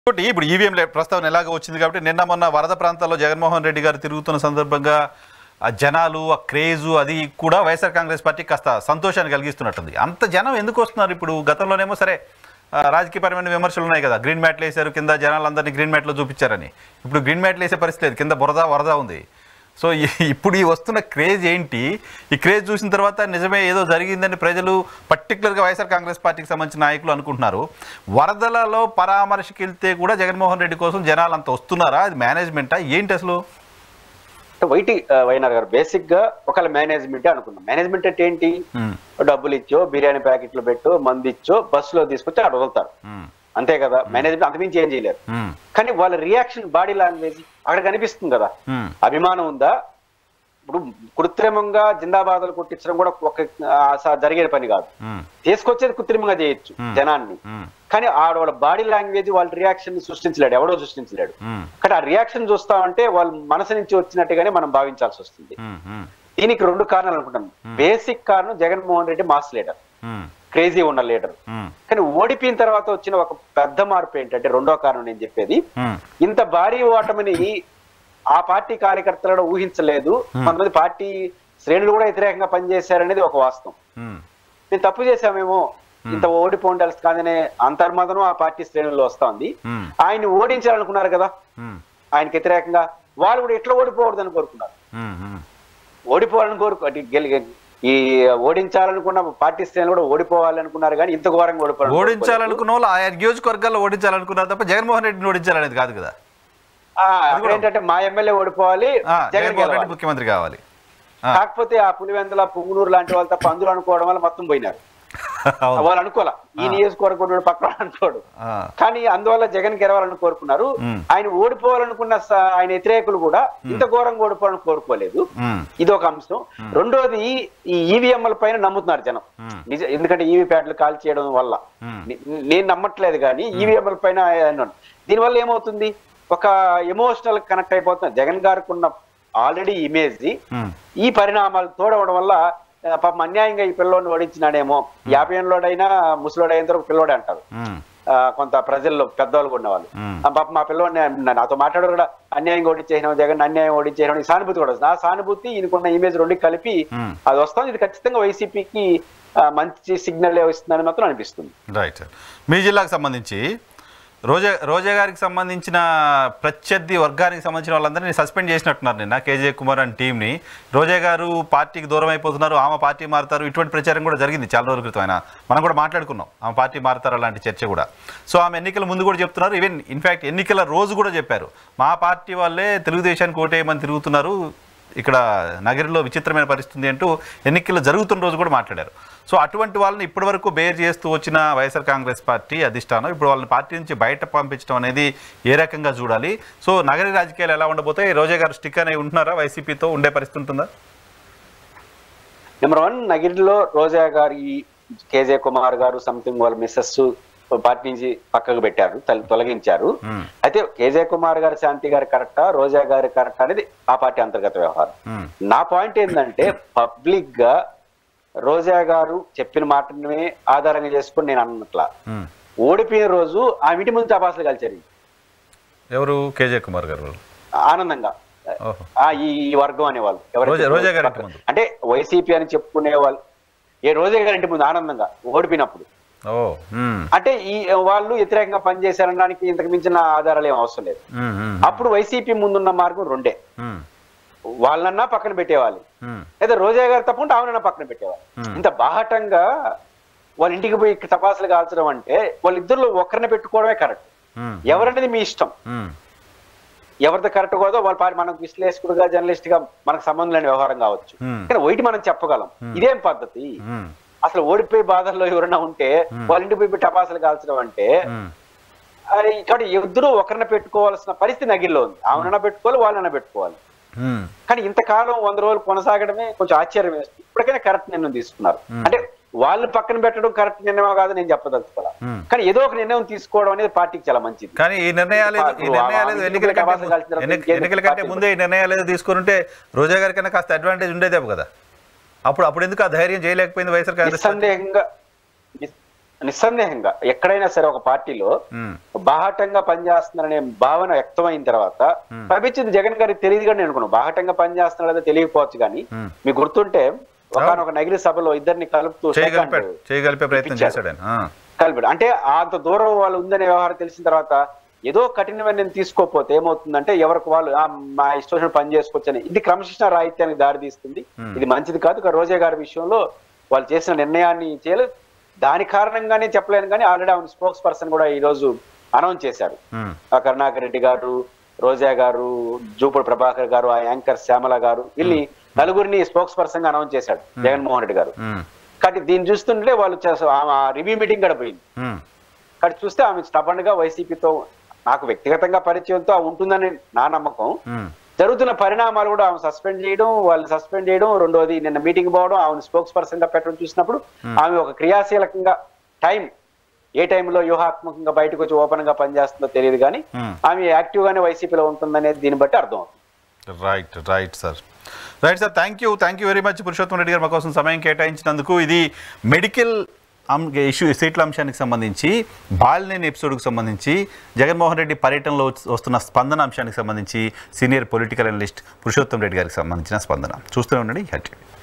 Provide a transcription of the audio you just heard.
ఇంకోటి ఇప్పుడు ఈవీఎం ప్రస్తావన ఎలాగ వచ్చింది కాబట్టి నిన్న మొన్న వరద ప్రాంతాల్లో జగన్మోహన్ రెడ్డి గారు తిరుగుతున్న సందర్భంగా ఆ జనాలు ఆ క్రేజు అది కూడా వైఎస్ఆర్ కాంగ్రెస్ పార్టీ కాస్త సంతోషాన్ని కలిగిస్తున్నట్టుంది అంత జనం ఎందుకు వస్తున్నారు ఇప్పుడు గతంలోనేమో సరే ఆ, రాజకీయపరమైన విమర్శలు ఉన్నాయి కదా గ్రీన్ మ్యాట్లు వేశారు కింద జనాలందరినీ గ్రీన్ మ్యాట్లో చూపించారని ఇప్పుడు గ్రీన్ మ్యాట్లు వేసే పరిస్థితి లేదు కింద బురద వరద ఉంది సో ఈ- ఇప్పుడు ఈ వస్తున్న క్రేజ్ ఏంటి ఈ క్రేజ్ చూసిన తర్వాత నిజమే ఏదో జరిగిందని ప్రజలు పర్టికులర్గా వైఎస్ఆర్ కాంగ్రెస్ పార్టీకి సంబంధించిన నాయకులు అనుకుంటున్నారు వరదలలో పరామర్శకి వెళ్తే కూడా జగన్మోహన్ రెడ్డి కోసం జనాలు అంత వస్తున్నారా అది మేనేజ్మెంటా ఏంటి అసలు అంటే వైటి ఆ, వైనార్ గారు బేసిక్ గా ఒకళ్ళ మేనేజ్మెంట్ అనుకున్నాం మేనేజ్మెంట్ అంటే ఏంటి మ్మ్. డబ్బులు ఇచ్చో బిర్యానీ ప్యాకెట్లు పెట్టో మంది ఇచ్చో బస్సులో తీసుకొచ్చి అక్కడ వదులుతారు మ్మ్. అంతే కదా మేనేజ్మెంట్ అంతమించి ఏం చేయలేరు మ్మ్. కానీ వాళ్ళ రియాక్షన్ బాడీ లాంగ్వేజ్ అక్కడ కనిపిస్తుంది కదా మ్మ్. అభిమానం ఉందా ఇప్పుడు కృత్రిమంగా జిందాబాదులు కొట్టించడం కూడా ఒక ఆ, స- జరిగే పని కాదు మ్మ్. తీసుకొచ్చేది కృత్రిమంగా చేయొచ్చు Hmm. జనాన్ని మ్మ్. కానీ ఆడ బాడీ లాంగ్వేజ్ వాళ్ళ రియాక్షన్ సృష్టించలేడు ఎవడో సృష్టించలేడు మ్మ్. కానీ ఆ రియాక్షన్ చూస్తామంటే వాళ్ళ మనసు నుంచి వచ్చినట్టుగానే మనం భావించాల్సి వస్తుంది మ్మ్. మ్మ్. దీనికి రెండు కారణాలు అనుకుంటాను బేసిక్ కారణం జగన్మోహన్ రెడ్డి మాస్ లీడర్ మ్మ్. క్రేజీ ఉన్న లీడర్ మ్మ్. కానీ ఓడిపోయిన తర్వాత వచ్చిన ఒక పెద్ద మార్పు ఏంటంటే రెండో కారణం నేను చెప్పేది మ్మ్. ఇంత భారీ ఓటమిని ఆ పార్టీ కార్యకర్తలను ఊహించలేదు కొంతమంది పార్టీ శ్రేణులు కూడా వ్యతిరేకంగా పనిచేశారనేది ఒక వాస్తవం మ్మ్. మేము తప్పు చేశామేమో ఇంత ఓడిపోండాల్సి కాదనే అంతర్మదనం ఆ పార్టీ శ్రేణుల్లో వస్తోంది మ్మ్. ఆయన్ని ఓడించాలనుకున్నారు కదా మ్మ్. ఆయనకి వ్యతిరేకంగా వాళ్ళు కూడా ఎట్లా ఓడిపోకూడదని కోరుకున్నారు మ్మ్. మ్మ్. ఓడిపోవాలని కోరుకు అంటే గెలి ఈ ఓడించాలనుకున్న పార్టీ శ్రేణులు కూడా ఓడిపోవాలనుకున్నారు కానీ ఇంత ఘోరంగా ఓడిపోవాలి ఓడించాలనుకున్న వాళ్ళు ఆయా నియోజకవర్గాల్లో ఓడించాలనుకున్నారు తప్ప జగన్మోహన్ రెడ్డిని ఓడించాలనేది కాదు కదా అక్కడ ఏంటంటే మా ఎమ్మెల్యే ఓడిపోవాలి ఆ, జగన్ జగన్మోహన్ రెడ్డి గెలవాలి. ముఖ్యమంత్రి కావాలి ఆ. కాకపోతే ఆ పులివెందుల పుంగునూరు లాంటి వాళ్ళు తప్ప అందులో అనుకోవడం వల్ల మొత్తం పోయినారు అవును వాళ్ళు అనుకోలే ఈ నియోజకవర్గం ఉన్నోడు పక్కన అనుకోడు ఆ. కానీ అందువల్ల జగన్ గెలవాలని కోరుకున్నారు మ్మ్. ఆయన ఓడిపోవాలనుకున్న స- ఆయన వ్యతిరేకులు కూడా ఇంత ఘోరంగా ఓడిపోవాలని కోరుకోలేదు మ్మ్. ఇది ఒక అంశం రెండోది ఈ ఈవీఎంల పైన నమ్ముతున్నారు జనం మ్మ్. నిజ ఎందుకంటే ఈవీ ప్యాడ్లు కాల్ చేయడం వల్ల మ్మ్. నే- నేను నమ్మట్లేదు కానీ ఈవీఎంల పైన అన్నాను. దీనివల్ల ఏమవుతుంది ఒక ఎమోషనల్ కనెక్ట్ అయిపోతుంది జగన్ గారికి ఉన్న ఆల్రెడీ ఇమేజ్ మ్మ్. ఈ పరిణామాలు తోడవడం వల్ల ఆ, పాపం అన్యాయంగా ఈ పిల్లోడిని ఓడించినాడేమో యాభై ఏళ్ళోడైనా ముసలోడైన తర్వాత పిల్లోడే అంటారు మ్మ్. ఆ, కొంత ప్రజల్లో పెద్దవాళ్ళు కూడా ఉన్నవాళ్ళు మ్మ్. ఆ, పాపం మా పిల్లోడిని నా- నాతో మాట్లాడారు కూడా అన్యాయంగా ఓడించేసినాం జగన్ అన్యాయం ఓడించేసినాం ఈ సానుభూతి కూడా వస్తుంది ఆ సానుభూతి ఈయనకున్న ఇమేజ్ రెండు కలిపి మ్మ్. అది వస్తుంది ఇది ఖచ్చితంగా వైసీపీకి మంచి సిగ్నల్ ఇస్తుందని మాత్రం అనిపిస్తుంది రైట్ సార్ మీ జిల్లాకు సంబంధించి రోజా రోజా గారికి సంబంధించిన ప్రత్యర్థి వర్గానికి సంబంధించిన వాళ్ళందరినీ సస్పెండ్ చేసినట్టున్నారు నిన్న కేజే కుమార్ అండ్ టీంని రోజా గారు పార్టీకి దూరం అయిపోతున్నారు ఆమె పార్టీ మారుతారు ఇటువంటి ప్రచారం కూడా జరిగింది చాలా రోజుల క్రితం ఆయన మనం కూడా మాట్లాడుకున్నాం ఆమె పార్టీ మారుతారు అలాంటి చర్చ కూడా సో ఆమె ఎన్నికల ముందు కూడా చెప్తున్నారు ఈవెన్ ఇన్ఫ్యాక్ట్ ఎన్నికల రోజు కూడా చెప్పారు మా పార్టీ వాళ్ళే తెలుగుదేశానికి ఓటేయమని తిరుగుతున్నారు ఇక్కడ నగరిలో విచిత్రమైన పరిస్థితి అంటూ ఎన్నికలు జరుగుతున్న రోజు కూడా మాట్లాడారు సో అటువంటి వాళ్ళని ఇప్పటి వరకు బేర్ చేస్తూ వచ్చిన వైఎస్ఆర్ కాంగ్రెస్ పార్టీ అధిష్టానం ఇప్పుడు వాళ్ళని పార్టీ నుంచి బయట పంపించడం అనేది ఏ రకంగా చూడాలి సో నగరి రాజకీయాలు ఎలా ఉండబోతాయి రోజా గారు స్టిక్ అనే ఉంటున్నారా వైసీపీతో ఉండే పరిస్థితి ఉంటుందా నెంబర్ వన్ నగిరిలో రోజా గారి కేజే కుమార్ గారు సంథింగ్ వాళ్ళ మిస్సెస్ పార్టీ నుంచి పక్కకు పెట్టారు తల- తొలగించారు మ్మ్. అయితే కేజే కుమార్ గారు శాంతి గారి కరెక్టా రోజా గారి కరెక్ట్ అనేది ఆ పార్టీ అంతర్గత వ్యవహారం మ్మ్. నా పాయింట్ ఏంటంటే పబ్లిక్ గా రోజా గారు చెప్పిన మాటనే ఆధారంగా చేసుకుని నేను అన్నట్ల మ్మ్. ఓడిపోయిన రోజు ఆ ఇంటి ముందు టపాసులు కలిచారు ఎవరు కేజే కుమార్ గారు వాళ్ళు ఆనందంగా ఓహో ఆ ఈ ఈ వర్గం అనేవాళ్ళు ఎవరైతే రోజా- రోజా గారి ఇంటి ముందు. అంటే వైసీపీ అని చెప్పుకునే వాళ్ళు ఏ రోజా గారి ఇంటి ముందు ఆనందంగా ఓడిపోయినప్పుడు ఓ మ్మ్. అంటే ఈ వాళ్ళు వ్యతిరేకంగా పనిచేశారనడానికి ఇంతకు మించిన ఆధారాలు ఏం అవసరం లేదు మ్మ్. మ్మ్. అప్పుడు వైసీపీ ముందున్న మార్గం రెండే మ్మ్. వాళ్ళన్నా పక్కన పెట్టేవాళ్ళు మ్మ్. లేదా రోజా గారు తప్పకుండా ఆమెనన్నా పక్కన పెట్టేవాళ్ళు Hmm. ఇంత బాహటంగా వాళ్ళ ఇంటికి పోయి తపాసులు కాల్చడం అంటే వాళ్ళిద్దరిలో ఒకరిని పెట్టుకోవడమే కరెక్ట్ మ్మ్. ఎవరనేది మీ ఇష్టం మ్మ్. ఎవరిది కరెక్ట్ కాదో వాళ్ళ పార్టీ మనకు విశ్లేషకుడుగా జర్నలిస్ట్ గా మనకు సంబంధం లేని వ్యవహారం కావచ్చు Hmm. కానీ ఒకటి మనం చెప్పగలం ఇదేం పద్ధతి మ్మ్. అసలు ఓడిపోయి బాధల్లో ఎవరైనా ఉంటే వాళ్ళ ఇంటికి పోయి టపాసులు కాల్చడం అంటే మ్మ్. అది ఇక్కడ ఇద్దరు ఒకరిని పెట్టుకోవాల్సిన పరిస్థితి నగిల్లో ఉంది ఆమెనన్నా పెట్టుకోవాలి వాళ్ళనన్నా పెట్టుకోవాలి మ్మ్. కానీ ఇంతకాలం వంద రోజులు కొనసాగడమే కొంచెం ఆశ్చర్యం వేస్తుంది ఇప్పటికైనా కరెక్ట్ నిర్ణయం తీసుకున్నారు అంటే వాళ్ళు పక్కన పెట్టడం కరెక్ట్ నిర్ణయం కాదు నేను చెప్పదలుచుకోవాలి మ్మ్. కానీ ఏదో ఒక నిర్ణయం తీసుకోవడం అనేది పార్టీకి చాలా మంచిది కానీ ఈ నిర్ణయాలు ఏదో- ఈ ఇప్పుడు నిర్ణయాలు ఏదో ఆ ఎన్నికల ఇంటికి కంటే టపాసులు కాల్చిన తర్వాత ఎన్నిక- ఇంకేం ఎన్నికల కంటే పార్టీ ముందే ఈ నిర్ణయాలు ఏదో తీసుకుంటే రోజా గారి కన్నా కాస్త అడ్వాంటేజ్ ఉండేదేమో కదా అప్పుడు అప్పుడు ఎందుకు ఆ ధైర్యం చేయలేకపోయింది వైఎస్ఆర్ కాంగ్రెస్ పార్టీ? నిస్సందేహంగా నిస్- నిస్సందేహంగా ఎక్కడైనా సరే ఒక పార్టీలో ఉమ్, బాహటంగా పనిచేస్తున్నారనే భావన వ్యక్తమైన తర్వాత పంపించింది జగన్ గారికి తెలియదు కానీ నేను అనుకున్నాను బాహటంగా పనిచేస్తున్నాడో తెలియకపోవచ్చు కానీ Hmm. మీకు గుర్తుంటే ఒకనొక నగిరి సభలో ఇద్దరిని కలుపుతూ చేయగలిపాడు second చేయగలిపే ప్రయత్నం ఇప్పించారు. చేశాడు ఆయన ఆ, కలిపాడు అంటే అంత దూరం వాళ్ళు ఉందనే వ్యవహారం తెలిసిన తర్వాత ఏదో కఠినమైన నేను తీసుకోకపోతే ఏమవుతుందంటే ఎవరికి వాళ్ళు "ఆ, మా ఇష్టం వచ్చినట్టు పని చేసుకోవచ్చని ఇది క్రమశిక్షణ రాహిత్యానికి దారి తీస్తుంది ఇది మంచిది కాదు ఇక రోజా గారి విషయంలో వాళ్ళు చేసిన నిర్ణయాన్ని చేయలేదు దాని కారణంగానే చెప్పలేను కానీ ఆల్రెడీ ఆమె స్పోక్స్ పర్సన్ కూడా ఈ రోజు అనౌన్స్ చేశారు ఉమ్, ఆ కరుణాకర్ రెడ్డి గారు రోజా గారు జూపూడి ప్రభాకర్ గారు ఆ యాంకర్ శ్యామల గారు వీళ్ళని నలుగురిని స్పోక్స్ పర్సన్ గా అనౌన్స్ చేశాడు జగన్మోహన్ రెడ్డి గారు ఉమ్, కాబట్టి దీన్ని చూస్తుంటే వాళ్ళు చేస- ఆమె రివ్యూ మీటింగ్ కూడా పోయింది ఉమ్, కాబట్టి చూస్తే ఆమె స్టబన్ గా వైసీపీతో నాకు వ్యక్తిగతంగా పరిచయంతో ఉంటుందని నా నమ్మకం ఉమ్, జరుగుతున్న పరిణామాలు కూడా ఆమె సస్పెండ్ చేయడం వాళ్ళని సస్పెండ్ చేయడం రెండోది నిన్న మీటింగ్ పోవడం ఆమెను స్పోక్స్ పర్సన్ గా పెట్టడం చూసినప్పుడు ఆమె ఒక క్రియాశీలకంగా టైం ఏ టైంలో వ్యూహాత్మకంగా బయటకు వచ్చి ఓపెన్ గా పనిచేస్తుందో తెలియదు కానీ Hmm. ఆమె యాక్టివ్ గానే వైసీపీలో ఉంటుందనేది దీన్ని బట్టి అర్థం అవుతుంది right right sir right sir thank you thank you very much Purushottam Reddy garu మా కోసం సమయం కేటాయించినందుకు ఇది మెడికల్ ఇష్యూ సీట్ల అంశానికి సంబంధించి బాలినేని ఎపిసోడ్కి సంబంధించి జగన్మోహన్ రెడ్డి పర్యటనలో వచ్- వస్తున్న స్పందన అంశానికి సంబంధించి senior political analyst Purushottam Reddy గారికి సంబంధించిన స్పందన చూస్తూనే ఉండండి హ్యాట్రీ